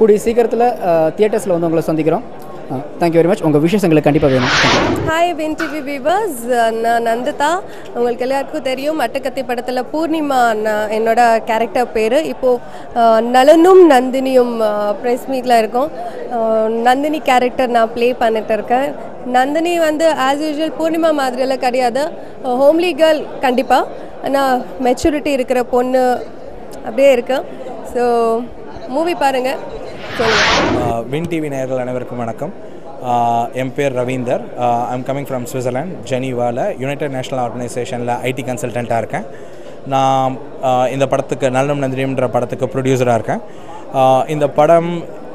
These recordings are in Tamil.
கூடிய சீக்கிரத்தில் தியேட்டர்ஸில் வந்து உங்களை சந்திக்கிறோம் தேங்க்யூ வெரி மச் உங்கள் விஷஸ் எங்களுக்கு கண்டிப்பாக வேணும் Thank you. Hi Win TV viewers நான் நந்திதா உங்களுக்கு எல்லாருக்கும் தெரியும் அட்டக்கத்தி படத்தில் பூர்ணிமா நான் என்னோட கேரக்டர் பேர் இப்போது நலனும் நந்தினியும் ப்ரெஸ் மீட்டில் இருக்கோம் அஹ், நந்தினி கேரக்டர் நான் ப்ளே பண்ணிட்டு இருக்கேன் நந்தினி வந்து ஆஸ் யூஷுவல் பூர்ணிமா மாதிரியெல்லாம் கிடையாது ஹோம்லி கேர்ள் கண்டிப்பாக ஆனால் மெச்சூரிட்டி இருக்கிற பொண்ணு அப்படியே இருக்கு ஸோ மூவி பாருங்கள் சொல்லுங்கள் வின் டிவி நேயர்கள் அனைவருக்கும் வணக்கம் ஆஹ் என் பேர் Raveendar I'm coming from Switzerland ஜெனீவாவில் யுனைடெட் நேஷனல் ஆர்கனைசேஷனில் ஐடி கன்சல்டண்ட்டாக இருக்கேன் நான் ஆஹ் இந்த படத்துக்கு நல்லம் நந்தினின்ற படத்துக்கு ப்ரொடியூசராக இருக்கேன் ஆஹ் இந்த படம்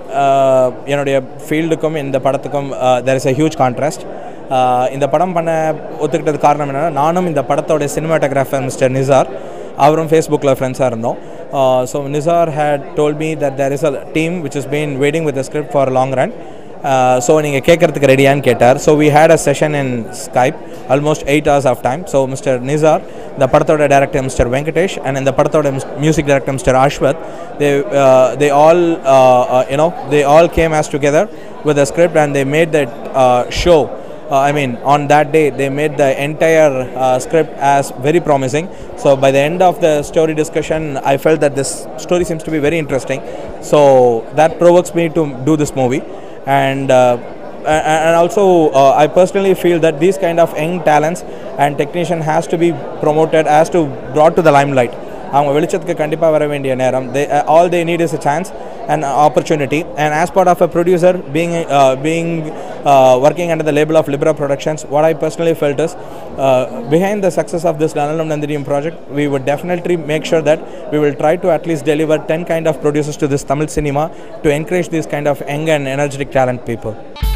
ஆஹ் என்னுடைய ஃபீல்டுக்கும் இந்த படத்துக்கும் there is a huge contrast இந்த படம் பண்ண ஒத்துக்கிட்டது காரணம் என்னென்னா நானும் இந்த படத்தோட சினிமாட்டோகிராஃபர் மிஸ்டர் நிசார் அவரும் ஃபேஸ்புக்கில் ஃப்ரெண்ட்ஸாக இருந்தோம் so Nisar had told me that there is a team which is been waiting with script for long run so நீங்கள் கேட்குறதுக்கு ரெடியான்னு கேட்டார் so we had a session in Skype almost eight hours of time so mister Nisar இந்த படத்தோட டேரக்டர் மிஸ்டர் வெங்கடேஷ் அண்ட் இந்த படத்தோட music director mister Ashwath they they all you know they all came as together with a script and they made that show uh, I mean, on that day, they made the entire uh, script as very promising. So, by the end of the story discussion, I felt that this story seems to be very interesting. So, that provokes me to do this movie. And uh, a- a- and also, uh, I personally feel that these kind of young talents and technician has to be promoted, has to brought to the limelight. அவங்க வெளிச்சத்துக்கு கண்டிப்பாக வர வேண்டிய நேரம் they all they need is a chance and opportunity and as part of a producer being being working under the label of Libra Productions, what I personally felt is uh, behind the success of this Nanalam Nandinium project, we would definitely make sure that we will try to at least deliver 10 kind of producers to this Tamil cinema to encourage these kind of young and energetic talent people.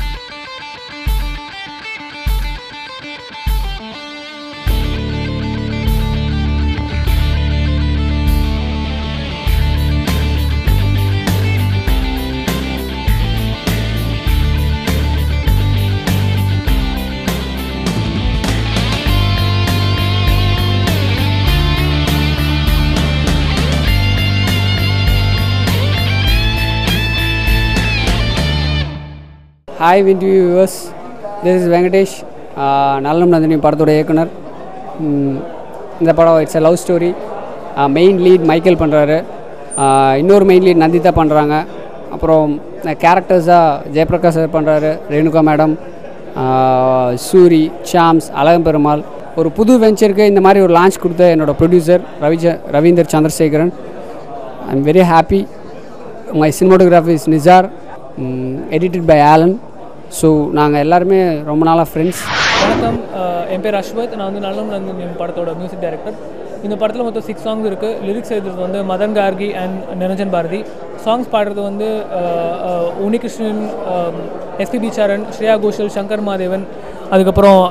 Hi Win TV viewers this is Venkatesh Nallam Nandhini படத்தோட இயக்குனர் ம், இந்த படம் it's a love story main lead Michael பண்ணுறாரு இன்னொரு மெயின் லீட் நந்திதா பண்ணுறாங்க அப்புறம் கேரக்டர்ஸாக ஜெயபிரகாஷ் சார் பண்ணுறாரு ரேணுகா மேடம் சூரி ஷாம்ஸ் அழகம் பெருமாள் ஒரு புது வெஞ்சருக்கு இந்த மாதிரி ஒரு லான்ச் கொடுத்த என்னோட ப்ரொடியூசர் ரவிஜ Raveendar Chandrasekaran I am very happy my cinematography is Nisar edited by Alan so நாங்கள் எல்லாருமே ரொம்ப நாளாக ஃப்ரெண்ட்ஸ் வணக்கம் அஹ் என் பேர் அஸ்வத் நான் வந்து நல்லம் நந்தன் என் படத்தோட மியூசிக் டைரக்டர் இந்த படத்தில் மொத்தம் சிக்ஸ் சாங்ஸ் இருக்குது லிரிக்ஸ் எழுதுறது வந்து மதன் கார்கி அண்ட் நிரஞ்சன் பாரதி சாங்ஸ் பாடுறது வந்து அஹ், அஹ், உன்னிகிருஷ்ணன் எஸ்பிபி சரண் ஸ்ரேயா கோஷல் சங்கர் மாதேவன் அதுக்கப்புறம்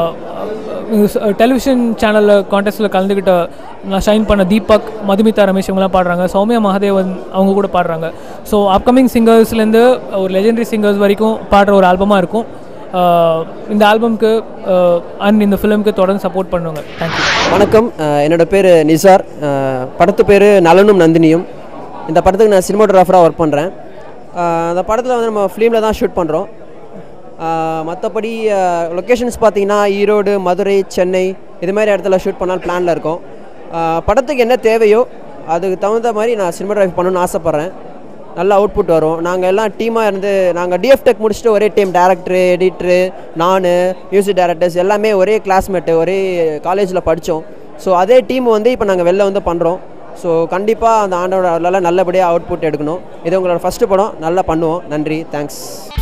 டெலிவிஷன் சேனலில் கான்டெஸ்ட்டில் கலந்துக்கிட்ட நான் ஷைன் பண்ண தீபக் மதுமிதா ரமேஷ் இவங்கலாம் பாடுறாங்க சௌமியா மகாதேவன் அவங்க கூட பாடுறாங்க ஸோ அப்கமிங் சிங்கர்ஸ்லேருந்து ஒரு லெஜெண்டரி சிங்கர்ஸ் வரைக்கும் பாடுற ஒரு ஆல்பமாக இருக்கும் ஆஹ் இந்த ஆல்பம்க்கு அண்ட் இந்த ஃபிலிம்க்கு தொடர்ந்து சப்போர்ட் பண்ணுவாங்க தேங்க்யூ வணக்கம் அஹ் என்னோட பேர் நிசார் அஹ் படத்து பேர் நலனும் நந்தினியும் இந்த படத்துக்கு நான் சினிமாட்டோகிராஃபராக ஒர்க் பண்ணுறேன் அந்த படத்தில் வந்து நம்ம ஃபிலிமில் தான் ஷூட் பண்ணுறோம் மற்றபடி லொக்கேஷன்ஸ் பார்த்தீங்கன்னா ஈரோடு மதுரை சென்னை இது மாதிரி இடத்துல ஷூட் பண்ணால் பிளானில் இருக்கோம் அஹ் படத்துக்கு என்ன தேவையோ அதுக்கு தகுந்த மாதிரி நான் சினிமாட்டோகிராஃபி பண்ணணும்னு ஆசைப்பட்றேன் நல்ல அவுட்புட் வரும் நாங்கள் எல்லாம் டீமாக இருந்து நாங்கள் டிஎஃப் டெக் முடிச்சுட்டு ஒரே டீம் டேரக்டரு எடிட்ரு நான் மியூசிக் டைரக்டர்ஸ் எல்லாமே ஒரே கிளாஸ்மேட்டு ஒரே காலேஜில் படித்தோம் ஸோ அதே டீம் வந்து இப்போ நாங்கள் வெளில வந்து பண்ணுறோம் ஸோ கண்டிப்பாக அந்த ஆண்டோட அருளால் நல்லபடியாக அவுட்புட் எடுக்கணும் இது உங்களோட ஃபஸ்ட்டு படம் நல்லா பண்ணுவோம் நன்றி தேங்க்ஸ்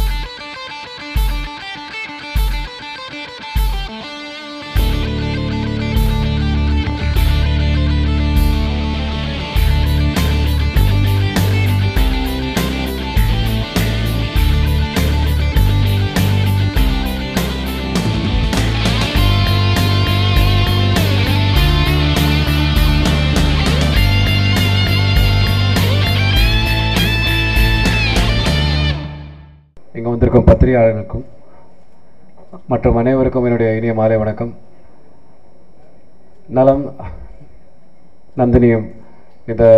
இங்கே வந்திருக்கும் பத்திரிகையாளர்களுக்கும் மற்றும் அனைவருக்கும் என்னுடைய இனிய மாலை வணக்கம் நலம் நந்தினியும் இந்த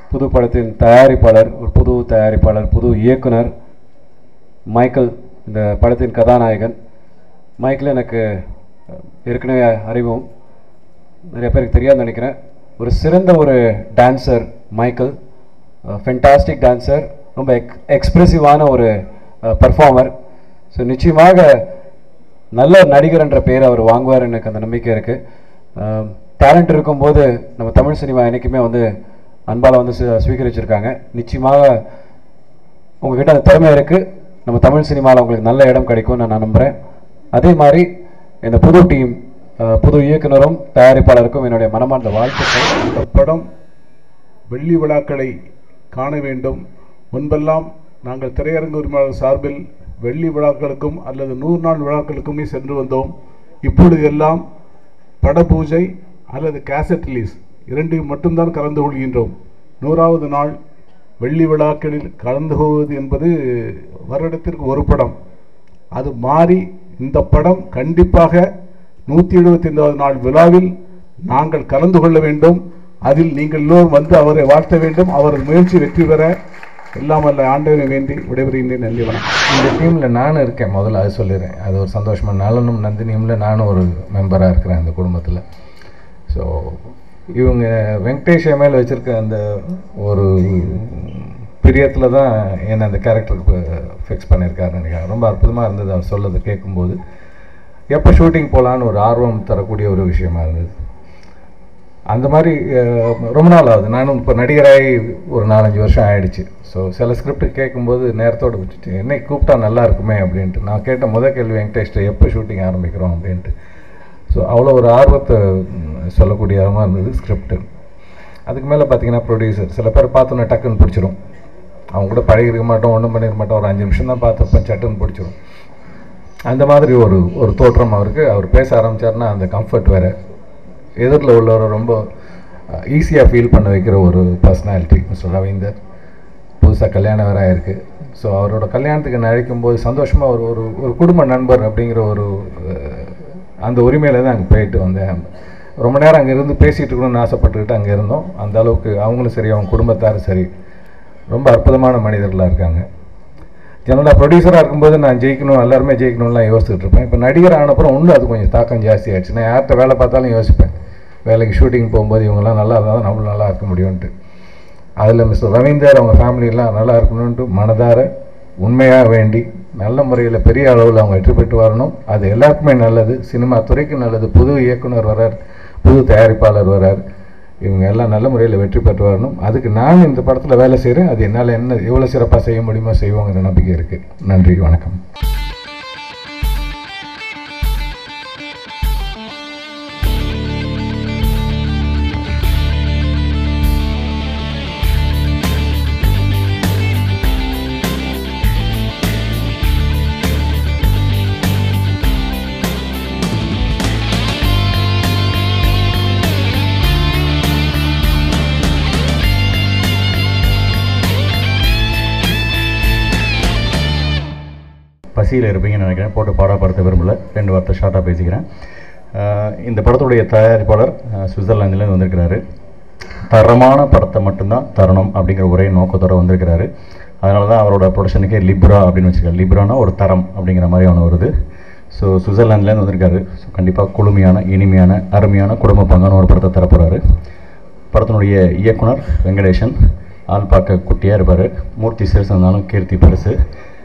புது படத்தின் தயாரிப்பாளர் ஒரு புது தயாரிப்பாளர் புது இயக்குனர் மைக்கேல் இந்த படத்தின் கதாநாயகன் மைக்கேல் எனக்கு அஹ், ஏற்கனவே அறிவோம் நிறைய பேருக்கு தெரியாதுன்னு நினைக்கிறேன் ஒரு சிறந்த ஒரு டான்சர் மைக்கேல் ஃபென்டாஸ்டிக் டான்சர் ரொம்ப எக் எக்ஸ்ப்ரெசிவான ஒரு பர்ஃபார்மர் ஸோ நிச்சயமாக நல்ல நடிகர் என்ற பேர் அவர் வாங்குவார் எனக்கு அந்த நம்பிக்கை இருக்குது டேலண்ட் இருக்கும்போது நம்ம தமிழ் சினிமா என்றைக்குமே வந்து அன்பால் வந்து ஸ்வீ- ஸ்வீகரிச்சிருக்காங்க நிச்சயமாக உங்ககிட்ட அந்த திறமை இருக்குது நம்ம தமிழ் சினிமாவில் உங்களுக்கு நல்ல இடம் கிடைக்கும்னு நான் நம்புகிறேன் அதே மாதிரி இந்த புது டீம் புது இயக்குனரும் தயாரிப்பாளருக்கும் என்னுடைய மனமார்ந்த வாழ்த்துக்கள் இந்த படம் வெள்ளி விழாக்களை காண வேண்டும் முன்பெல்லாம் நாங்கள் திரையரங்கு உரிமையாளர் சார்பில் வெள்ளி விழாக்களுக்கும் அல்லது நூறு நாள் விழாக்களுக்குமே சென்று வந்தோம் இப்பொழுது எல்லாம் பட பூஜை அல்லது கேசட் ரிலீஸ் இரண்டையும் மட்டும்தான் கலந்து கொள்கின்றோம் நூறாவது நாள் வெள்ளி விழாக்களில் கலந்து கொள்வது என்பது வருடத்திற்கு ஒரு படம் அது மாறி இந்த படம் கண்டிப்பாக நூற்றி எழுபத்தைந்தாவது நாள் விழாவில் நாங்கள் கலந்து கொள்ள வேண்டும் அதில் நீங்கள் எல்லோரும் வந்து அவரை வாழ்த்த வேண்டும் அவர் முயற்சி வெற்றி பெற எல்லாம் வல்ல ஆண்டவனை வேண்டி விடைபெறுகின்றேன் நன்றி வணக்கம் இந்த டீமில் நானும் இருக்கேன் முதல்ல அது சொல்லிடுறேன் அது ஒரு சந்தோஷமா நலனும் நந்தினியும்ல நானும் ஒரு மெம்பராக இருக்கிறேன் அந்த குடும்பத்தில் ஸோ இவங்க வெங்கடேஷ் மேல் வச்சுருக்க அந்த ஒரு பிரியத்தில் தான் என்னை அந்த கேரக்டருக்கு ஃபிக்ஸ் பண்ணியிருக்காருன்னு நினைக்கிறேன் ரொம்ப அற்புதமாக இருந்தது அவர் சொல்லதை கேட்கும்போது எப்போ ஷூட்டிங் போகலான்னு ஒரு ஆர்வம் தரக்கூடிய ஒரு விஷயமா இருந்தது அந்த மாதிரி அஹ், ரொம்ப நாள் ஆகுது நானும் இப்போ நடிகராகி ஒரு நாலஞ்சு வருஷம் ஆயிடுச்சு ஸோ சில ஸ்கிரிப்ட் கேட்கும்போது நேரத்தோடு விட்டுட்டு என்னை கூப்பிட்டா நல்லா இருக்குமே அப்படின்ட்டு நான் கேட்ட முத கேள்வி வெங்கடேஷ்ட எப்போ ஷூட்டிங் ஆரம்பிக்கிறோம் அப்படின்ட்டு ஸோ அவ்வளோ ஒரு ஆர்வத்தை ம், சொல்லக்கூடிய விதமாக இருந்தது ஸ்கிரிப்ட் அதுக்கு மேலே பார்த்தீங்கன்னா ப்ரொடியூசர் சில பேர் பார்த்தோன்னே டக்குன்னு பிடிச்சிரும் அவங்க கூட பழகிருக்க மாட்டோம் ஒன்றும் பண்ணிருக்க மாட்டோம் ஒரு அஞ்சு நிமிஷம் தான் பார்த்தப்ப சட்டுன்னு பிடிச்சிரும் அந்த மாதிரி ஒரு ஒரு தோற்றம் அவருக்கு அவர் பேச ஆரம்பிச்சாருன்னா அந்த கம்ஃபர்ட் வேறு எதிரில் உள்ளவரை ரொம்ப ஈஸியாக ஃபீல் பண்ண வைக்கிற ஒரு பர்சனாலிட்டி மிஸ்டர் ரவீந்தர் புதுசாக கல்யாணம் வேற ஆயிருக்கு ஸோ அவரோட கல்யாணத்துக்கு நான் அழைக்கும்போது சந்தோஷமாக ஒரு ஒரு ஒரு குடும்ப நண்பர் அப்படிங்கிற ஒரு அஹ், அந்த உரிமையில தான் அங்கே போயிட்டு வந்தேன் ரொம்ப நேரம் அங்கே இருந்து பேசிகிட்டு இருக்கணும்னு ஆசைப்பட்டுக்கிட்டு அங்கே இருந்தோம் அந்த அளவுக்கு அவங்களும் சரி அவங்க குடும்பத்தாரும் சரி ரொம்ப அற்புதமான மனிதர்களாக இருக்காங்க ஜெனரலாக ப்ரொடியூசராக இருக்கும்போது நான் ஜெயிக்கணும் எல்லாருமே ஜெயிக்கணும்லாம் யோசிச்சுட்டு இருப்பேன் இப்போ நடிகர் ஆனப்புறம் இன்னும் அது கொஞ்சம் தாக்கம் ஜாஸ்தி ஆயிடுச்சு நான் யார்கிட்ட வேலை பார்த்தாலும் யோசிப்பேன் வேலைக்கு ஷூட்டிங் போகும்போது இவங்கெல்லாம் நல்லா இருந்தால் தான் நம்மளும் நல்லா இருக்க முடியும்ன்ட்டு அதில் மிஸ்டர் ரவீந்தர் அவங்க ஃபேமிலியெல்லாம் நல்லா இருக்கணும்ன்ட்டு மனதார உண்மையாக வேண்டி நல்ல முறையில் பெரிய அளவில் அவங்க வெற்றி பெற்று வரணும் அது எல்லாருக்குமே நல்லது சினிமா துறைக்கு நல்லது புது இயக்குனர் வரார் புது தயாரிப்பாளர் வரார் இவங்க எல்லாம் நல்ல முறையில் வெற்றி பெற்று வரணும் அதுக்கு நான் இந்த படத்தில் வேலை செய்கிறேன் அது என்னால் என்ன எவ்வளோ சிறப்பாக செய்ய முடியுமோ செய்வோங்கிற நம்பிக்கை இருக்குது நன்றி வணக்கம் பசியில் இருப்பீங்கன்னு நினைக்கிறேன் போட்டு பாடப்படுத்த விரும்பல ரெண்டு வார்த்தை ஷார்ட்டாக பேசிக்கிறேன் ஆஹ் இந்த படத்துடைய தயாரிப்பாளர் ஆஹ் சுவிட்சர்லாந்துலேருந்து வந்திருக்கிறாரு தரமான படத்தை மட்டும்தான் தரணும் அப்படிங்கிற ஒரே நோக்கத்தோடு வந்திருக்கிறாரு அதனால தான் அவரோட ப்ரொடக்ஷனுக்கே லிப்ரா அப்படின்னு வச்சுருக்காரு லிப்ரானா ஒரு தரம் அப்படிங்கிற மாதிரி ஒன்று வருது ஸோ சுவிட்சர்லாந்துலேருந்து வந்திருக்காரு ஸோ கண்டிப்பாக குளுமையான இனிமையான அருமையான குடும்ப பங்கான ஒரு படத்தை தரப்போகிறாரு படத்தினுடைய இயக்குனர் வெங்கடேஷன் ஆள் பார்க்க குட்டியாக இருப்பார் மூர்த்தி சிறுசு இருந்தாலும் கீர்த்தி பெருசு